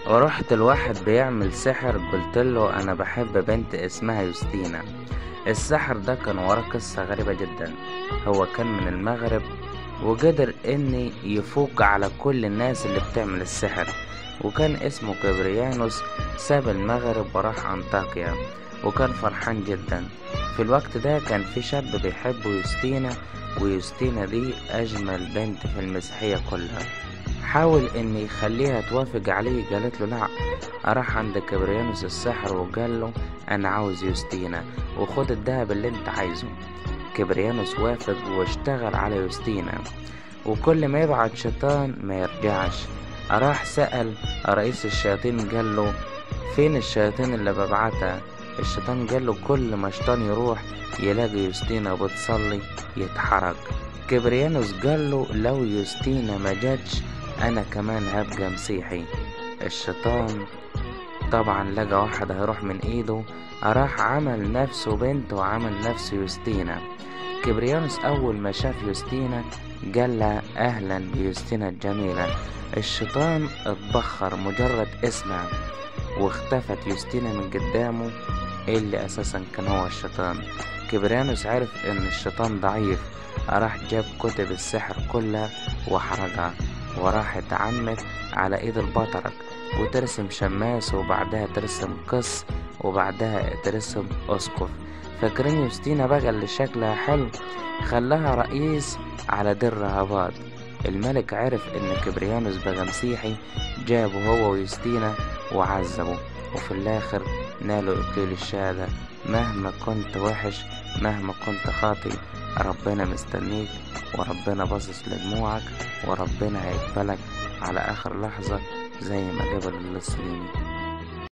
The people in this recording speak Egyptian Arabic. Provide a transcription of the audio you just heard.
ورحت لواحد بيعمل سحر قلتله انا بحب بنت اسمها يوستينا السحر ده كان وراه قصة غريبة جدا هو كان من المغرب وقدر ان يفوق على كل الناس اللي بتعمل السحر وكان اسمه كبريانوس ساب المغرب وراح انطاكيا وكان فرحان جدا في الوقت ده كان في شاب بيحب يوستينا ويوستينا دي اجمل بنت في المسيحية كلها حاول ان يخليها توافق عليه قالت له لا راح عند كبريانوس الساحر وقال له انا عاوز يوستينا وخد الدهب اللي انت عايزه كبريانوس وافق واشتغل على يوستينا وكل ما يبعت شيطان ما يرجعش راح سأل رئيس الشياطين قال له فين الشياطين اللي ببعتها الشيطان قال له كل ما شيطان يروح يلاقي يوستينا بتصلي يتحرك كبريانوس قال له لو يوستينا ما جاتش انا كمان هبقى مسيحي الشيطان طبعا لقى واحد هيروح من ايده راح عمل نفسه بنت وعمل نفسه يوستينا كبريانوس اول ما شاف يوستينا قال لها اهلا بيوستينا الجميلة الشيطان اتبخر مجرد اسمها واختفت يوستينا من قدامه اللي اساسا كان هو الشيطان كبريانوس عرف ان الشيطان ضعيف راح جاب كتب السحر كلها وحرقها وراح اتعمد على ايد البطرك وترسم شماس وبعدها ترسم قس وبعدها ترسم اسقف فاكرين يوستينا بقى اللي شكلها حلو خلاها رئيس على دير رهبات الملك عرف ان كبريانوس بقى مسيحي جابه هو ويوستينا وعذبه وفي الاخر نالوا اكليل الشهادة مهما كنت وحش مهما كنت خاطي ربنا مستنيك وربنا باصص لدموعك وربنا هيقبلك على اخر لحظة زي ما قبل اللصيني